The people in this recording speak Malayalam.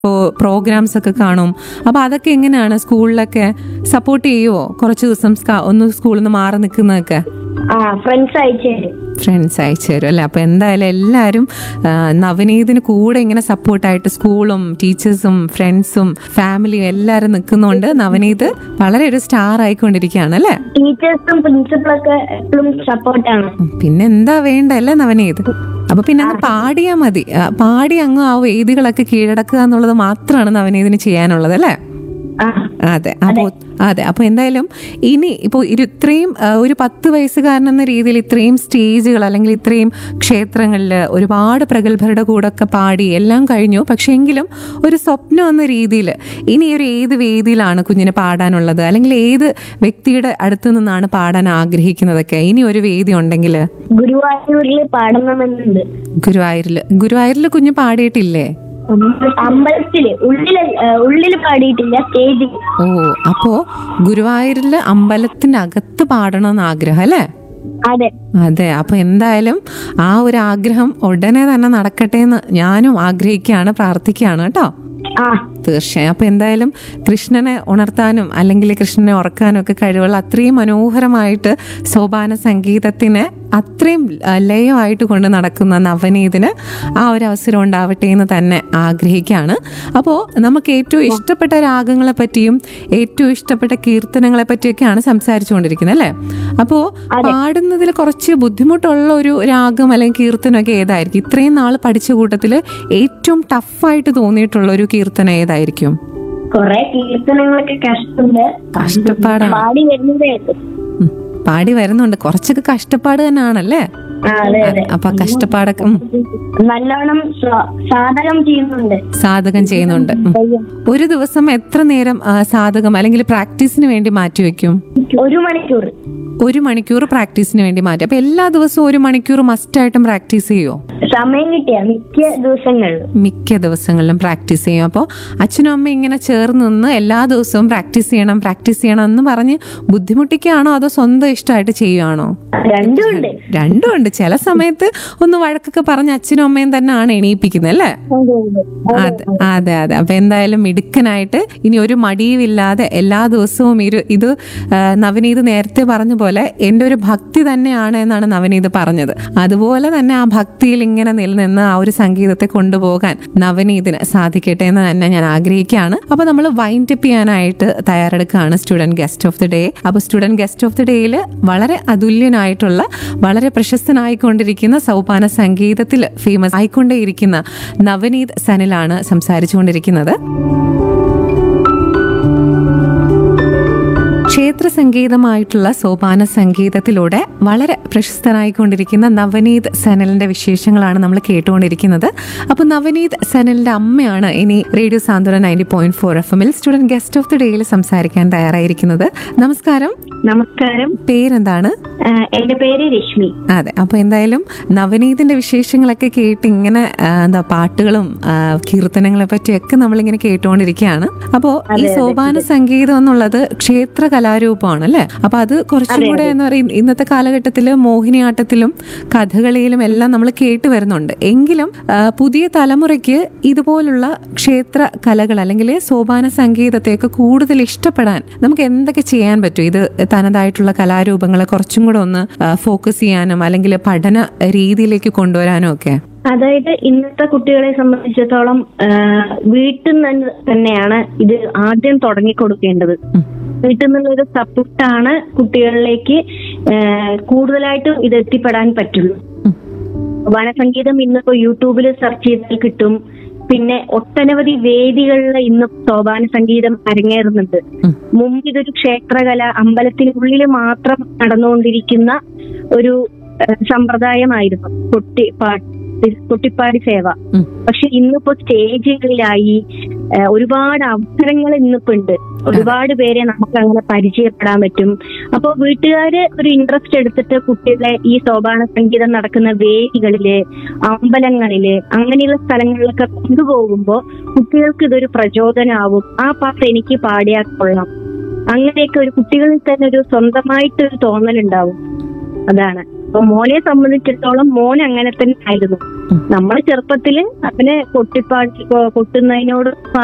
പ്രോഗ്രാംസ് ഒക്കെ കാണും അപ്പൊ അതൊക്കെ എങ്ങനെയാണ് സ്കൂളിലൊക്കെ സപ്പോർട്ട് ചെയ്യുവോ കുറച്ച് ദിവസം സ്ക- ഒന്ന് സ്കൂളിൽ നിന്ന് മാറി നിൽക്കുന്നതൊക്കെ ആ ഫ്രണ്ട്സ് അയച്ചു തരും ഫ്രണ്ട്സ് അയച്ചു തരും അല്ലേ അപ്പൊ എന്തായാലും എല്ലാവരും ആ, നവനീതിന് കൂടെ ഇങ്ങനെ സപ്പോർട്ടായിട്ട് സ്കൂളും ടീച്ചേഴ്സും ഫ്രണ്ട്സും ഫാമിലിയും എല്ലാവരും നിൽക്കുന്നതുകൊണ്ട് നവനീത് വളരെ ഒരു സ്റ്റാർ ആയിക്കൊണ്ടിരിക്കുകയാണ് അല്ലേ ടീച്ചേഴ്സും പ്രിൻസിപ്പളൊക്കെ എപ്പോഴും സപ്പോർട്ടാണ് ഉം, പിന്നെ എന്താ വേണ്ട അല്ലേ നവനീത് അപ്പൊ പിന്നെ അങ്ങ് പാടിയാ മതി ആ, പാടി അങ്ങ് ആ വേദികളൊക്കെ കീഴടക്കുക എന്നുള്ളത് മാത്രമാണ് നവനീതിന് ചെയ്യാനുള്ളത് അല്ലേ ആ അതെ അപ്പോൾ അതെ അപ്പോൾ എന്തായാലും ഇനി ഇപ്പോൾ ഇരു ഇത്രയും ആ, ഒരു പത്ത് വയസ്സുകാരൻ എന്ന രീതിയിൽ ഇത്രയും സ്റ്റേജുകൾ അല്ലെങ്കിൽ ഇത്രയും ക്ഷേത്രങ്ങളിൽ ഒരുപാട് പ്രഗത്ഭരുടെ കൂടെ ഒക്കെ പാടി എല്ലാം കഴിഞ്ഞു പക്ഷേ എങ്കിലും ഒരു സ്വപ്നം എന്ന രീതിയിൽ ഇനി ഒരു ഏത് വേദിയിലാണ് കുഞ്ഞിന് പാടാനുള്ളത് അല്ലെങ്കിൽ ഏത് വ്യക്തിയുടെ അടുത്തു നിന്നാണ് പാടാൻ ആഗ്രഹിക്കുന്നതൊക്കെ ഇനി ഒരു വേദി ഉണ്ടെങ്കിൽ ഗുരുവായൂരിൽ പാടണമെന്നുണ്ട് ഗുരുവായൂരിൽ ഗുരുവായൂരിൽ കുഞ്ഞ് പാടിയിട്ടില്ലേ അമ്പലത്തില് ഉള്ളില് ഉള്ളില് പാടിയിട്ടില്ല സ്റ്റേജിൽ ഓ അപ്പോ ഗുരുവായൂരിൽ അമ്പലത്തിനകത്ത് പാടണമെന്ന് ആഗ്രഹം അല്ലേ അതെ അതെ അപ്പൊ എന്തായാലും ആ ഒരു ആഗ്രഹം ഉടനെ തന്നെ നടക്കട്ടെ എന്ന് ഞാനും ആഗ്രഹിക്കുകയാണ് പ്രാർത്ഥിക്കുകയാണ് കേട്ടോ ആ തീർച്ചയായും അപ്പൊ എന്തായാലും കൃഷ്ണനെ ഉണർത്താനും അല്ലെങ്കിൽ കൃഷ്ണനെ ഉറക്കാനും ഒക്കെ കഴിവുള്ള അത്രയും മനോഹരമായിട്ട് സോപാന സംഗീതത്തിനെ അത്രയും ആ, ലയമായിട്ട് കൊണ്ട് നടക്കുന്ന നവനീതിന് ആ ഒരു അവസരം ഉണ്ടാവട്ടെ എന്ന് തന്നെ ആഗ്രഹിക്കുകയാണ് അപ്പോൾ നമുക്ക് ഏറ്റവും ഇഷ്ടപ്പെട്ട രാഗങ്ങളെ പറ്റിയും ഏറ്റവും ഇഷ്ടപ്പെട്ട കീർത്തനങ്ങളെ പറ്റിയൊക്കെയാണ് സംസാരിച്ചുകൊണ്ടിരിക്കുന്നത് അല്ലേ അപ്പോൾ പാടുന്നതിൽ കുറച്ച് ബുദ്ധിമുട്ടുള്ള ഒരു രാഗം അല്ലെങ്കിൽ കീർത്തനമൊക്കെ ഏതായിരിക്കും ഇത്രയും നാൾ പഠിച്ച കൂട്ടത്തിൽ ഏറ്റവും ടഫായിട്ട് തോന്നിയിട്ടുള്ള ഒരു കീർത്തനം ഏതായിരിക്കും കൊറേ കീർത്തനങ്ങളൊക്കെ കഷ്ടമുണ്ട് കഷ്ടപ്പാടാണ് പാടി വരുന്നതേ ഉള്ളൂ. ഉം. പാടി വരുന്നുണ്ട് കുറച്ചൊക്കെ കഷ്ടപ്പാട് തന്നെയാണല്ലേ ആ അതെ അതെ അപ്പൊ ആ കഷ്ടപ്പാടൊക്കെ ഉം, നല്ലോണം സ്വ- സാധകം ചെയ്യുന്നുണ്ട് സാധകം ചെയ്യുന്നുണ്ട് ഉം. ഒരു ദിവസം എത്ര നേരം ആ, സാധകം അല്ലെങ്കിൽ പ്രാക്ടീസിന് വേണ്ടി മാറ്റിവെക്കും ഒരു മണിക്കൂർ ഒരു മണിക്കൂർ പ്രാക്ടീസിന് വേണ്ടി മാറ്റി അപ്പൊ എല്ലാ ദിവസവും ഒരു മണിക്കൂർ മസ്റ്റായിട്ടും പ്രാക്ടീസ് ചെയ്യുമോ സമയം കിട്ടിയ മിക്ക ദിവസങ്ങളിലും മിക്ക ദിവസങ്ങളിലും പ്രാക്ടീസ് ചെയ്യും അപ്പോൾ അച്ഛനും അമ്മയും ഇങ്ങനെ ചേർന്ന് നിന്ന് എല്ലാ ദിവസവും പ്രാക്ടീസ് ചെയ്യണം പ്രാക്ടീസ് ചെയ്യണം എന്ന് പറഞ്ഞ് ബുദ്ധിമുട്ടിക്കുകയാണോ അതോ സ്വന്തം ഇഷ്ടമായിട്ട് ചെയ്യുവാണോ രണ്ടും ഉണ്ട് രണ്ടും ഉണ്ട് ചില സമയത്ത് ഒന്ന് വഴക്കൊക്കെ പറഞ്ഞ് അച്ഛനും അമ്മയും തന്നെയാണ് എണീപ്പിക്കുന്നത് അല്ലേ അതെ അതെ അതെ അപ്പൊ എന്തായാലും മിടുക്കനായിട്ട് ഇനി ഒരു മടിയുമില്ലാതെ എല്ലാ ദിവസവും ഇരു ഇത് ആ, നവനീത് നേരത്തെ പറഞ്ഞ പോലെ എൻ്റെ ഒരു ഭക്തി തന്നെയാണ് എന്നാണ് നവനീത് പറഞ്ഞത് അതുപോലെ തന്നെ ആ ഭക്തിയിൽ ഇങ്ങനെ നിലനിന്ന് ആ ഒരു സംഗീതത്തെ കൊണ്ടുപോകാൻ നവനീതിന് സാധിക്കട്ടെ എന്ന് തന്നെ ഞാൻ ആഗ്രഹിക്കുകയാണ് അപ്പൊ നമ്മൾ വൈൻഡ് അപ്പ് ചെയ്യാനായിട്ട് തയ്യാറെടുക്കുകയാണ് student guest of the day അപ്പൊ സ്റ്റുഡന്റ് ഗസ്റ്റ് ഓഫ് ദി ഡേയിൽ വളരെ അതുല്യനായിട്ടുള്ള വളരെ പ്രശസ്തനായിക്കൊണ്ടിരിക്കുന്ന സൗപാന സംഗീതത്തിൽ ഫേമസ് ആയിക്കൊണ്ടേയിരിക്കുന്ന നവനീത് സനിലാണ് സംസാരിച്ചുകൊണ്ടിരിക്കുന്നത് ക്ഷേത്ര സംഗീതമായിട്ടുള്ള സോപാന സംഗീതത്തിലൂടെ വളരെ പ്രശസ്തനായിക്കൊണ്ടിരിക്കുന്ന നവനീത് സനലിന്റെ വിശേഷങ്ങളാണ് നമ്മൾ കേട്ടുകൊണ്ടിരിക്കുന്നത് അപ്പോൾ നവനീത് സനലിന്റെ അമ്മയാണ് ഇനി radio Santhwana ninety point four F എമ്മിൽ സ്റ്റുഡന്റ് ഗസ്റ്റ് ഓഫ് ദി ഡേയിൽ സംസാരിക്കാൻ തയ്യാറായിരിക്കുന്നത് നമസ്കാരം നമസ്കാരം പേരെന്താണ് ആ, എന്റെ പേര് രശ്മി അതെ അപ്പൊ എന്തായാലും നവനീതിന്റെ വിശേഷങ്ങളൊക്കെ കേട്ട് ഇങ്ങനെ ആ, എന്താ പാട്ടുകളും ആ, കീർത്തനങ്ങളെ പറ്റിയൊക്കെ നമ്മളിങ്ങനെ കേട്ടുകൊണ്ടിരിക്കുകയാണ് അപ്പോ ഈ സോപാന സംഗീതം എന്നുള്ളത് ക്ഷേത്ര കലാരൂപമാണ് അല്ലെ അപ്പൊ അത് കുറച്ചും കൂടെ എന്ന് പറയും ഇന്നത്തെ കാലഘട്ടത്തില് മോഹിനിയാട്ടത്തിലും കഥകളിയിലും എല്ലാം നമ്മൾ കേട്ട് വരുന്നുണ്ട് എങ്കിലും ആ, പുതിയ തലമുറയ്ക്ക് ഇതുപോലുള്ള ക്ഷേത്ര കലകൾ അല്ലെങ്കിൽ സോപാന സംഗീതത്തെയൊക്കെ കൂടുതൽ ഇഷ്ടപ്പെടാൻ നമുക്ക് എന്തൊക്കെ ചെയ്യാൻ പറ്റും ഇത് തനതായിട്ടുള്ള കലാരൂപങ്ങളെ കുറച്ചും കൂടെ ഒന്ന് ഫോക്കസ് ചെയ്യാനും അല്ലെങ്കിൽ പഠന രീതിയിലേക്ക് കൊണ്ടുവരാനും ഒക്കെ അതായത് ഇന്നത്തെ കുട്ടികളെ സംബന്ധിച്ചിടത്തോളം ആ, വീട്ടിൽ നിന്ന് തന്നെയാണ് ഇത് ആദ്യം തുടങ്ങി കൊടുക്കേണ്ടത് ഉം. വീട്ടിൽ നിന്നുള്ളൊരു സപ്പോർട്ടാണ് കുട്ടികളിലേക്ക് ആ, കൂടുതലായിട്ടും ഇത് എത്തിപ്പെടാൻ പറ്റുള്ളൂ ഉം. വനസംഗീതം ഇന്നിപ്പോ യൂട്യൂബിൽ സെർച്ച് ചെയ്താൽ കിട്ടും പിന്നെ ഒട്ടനവധി വേദികളിൽ ഇന്ന് സോപാന സംഗീതം അരങ്ങേറുന്നുണ്ട് ഉം. മുമ്പ് ഇതൊരു ക്ഷേത്രകല അമ്പലത്തിനുള്ളിൽ മാത്രം നടന്നുകൊണ്ടിരിക്കുന്ന ഒരു ഏഹ്, സമ്പ്രദായമായിരുന്നു കൊട്ടി പാ- കൊട്ടിപ്പാടി സേവ ഉം. പക്ഷെ ഇന്നിപ്പോ സ്റ്റേജുകളിലായി ഏഹ്, ഒരുപാട് അവസരങ്ങൾ ഇന്നിപ്പോ ഉണ്ട് ഒരുപാട് പേരെ നമുക്ക് അങ്ങനെ പരിചയപ്പെടാൻ പറ്റും അപ്പൊ വീട്ടുകാര് ഒരു ഇൻട്രസ്റ്റ് എടുത്തിട്ട് കുട്ടികളെ ഈ സോപാന സംഗീതം നടക്കുന്ന വേദികളില് അമ്പലങ്ങളില് അങ്ങനെയുള്ള സ്ഥലങ്ങളിലൊക്കെ കൊണ്ടുപോകുമ്പോ കുട്ടികൾക്ക് ഇതൊരു പ്രചോദനമാവും ആ പാട്ട് എനിക്ക് പാടിയാൽ കൊള്ളാം അങ്ങനെയൊക്കെ ഒരു കുട്ടികളിൽ തന്നെ ഒരു സ്വന്തമായിട്ട് ഒരു തോന്നലുണ്ടാവും അതാണ് അപ്പൊ മോനെ സംബന്ധിച്ചിടത്തോളം മോൻ അങ്ങനെ തന്നെ ആയിരുന്നു നമ്മളെ ചെറുപ്പത്തില് അവന് കൊട്ടിപ്പാട്ട് കൊട്ടുന്നതിനോട്